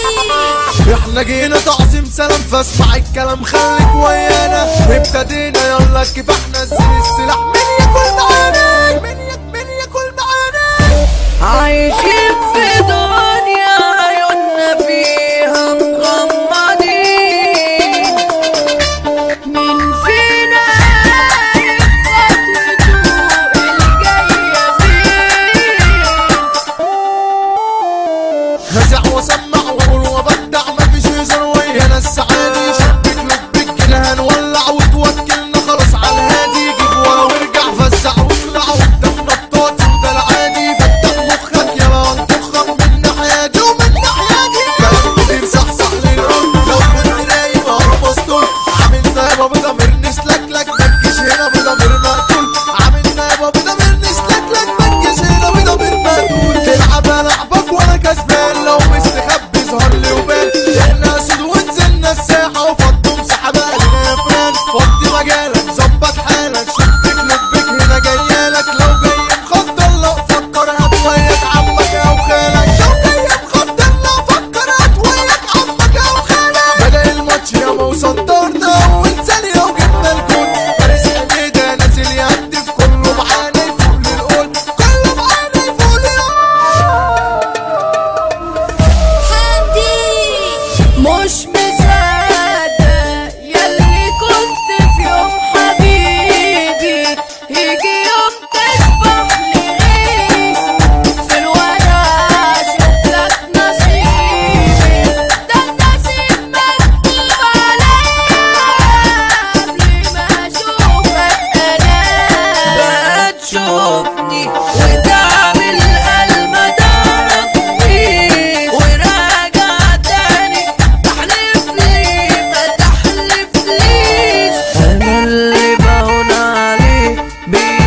احنا جينا تعظيم سلام فاسمع الكلام خليك ويانا ابتدينا يلا كفاحنا نزل السلاح مين ياكل معانا مين ياك مين ياكل معانا عايشين في دنيا عيوننا فيها مغمضين مين فينا عارف خطوته الجاية فين هزع واسمع واقول وابدع مفيش هزار ويانا السعادة شبك لبك كده هنولع وتوكلنا خلاص على الهادي جيب ورا وارجع فزع واطلع قدام نطاط وده العادي فتح مخك يا ما انطخك من ناحية دي ومن ناحية دي كلام كتير صحصح للقول لو كنت نايم اهرب اسطول عاملنا يابا بضمير نسلكلك متجيش هنا بضمير مقتول عاملنا يابا بضمير نسلكلك متجيش هنا بضمير مقتول تلعب العبك وانا كسبان لو مستخبي ظهر لي وبال احنا اسود ونزلنا الساحه وفضوا مساحه بقى لنا يا فران فضي مجالك ظبط حالك شبك لبك هنا جايالك لو جاي مخطر لو فكر هتويك عمك او خالك لو جاي مخطر لو فكر هتويك عمك او خالك بدا الماتش يا ما وصدرنا وانسان لو جبنا الجول فارس حميده نازل يهدف كله معانا يفوق للقول كله معانا يفوق للقول مش مصدق ياللي كنت في يوم حبيبي يجي يوم تسبح لي غيري في الورق اشوف لك نصيبي ده النصيب مكتوب عليا قبل ما اشوفك انا بتشوفني وتعمل قلب ضربني وراجع تاني تحلف لي ما تحلفليش انا اللي بهون عليه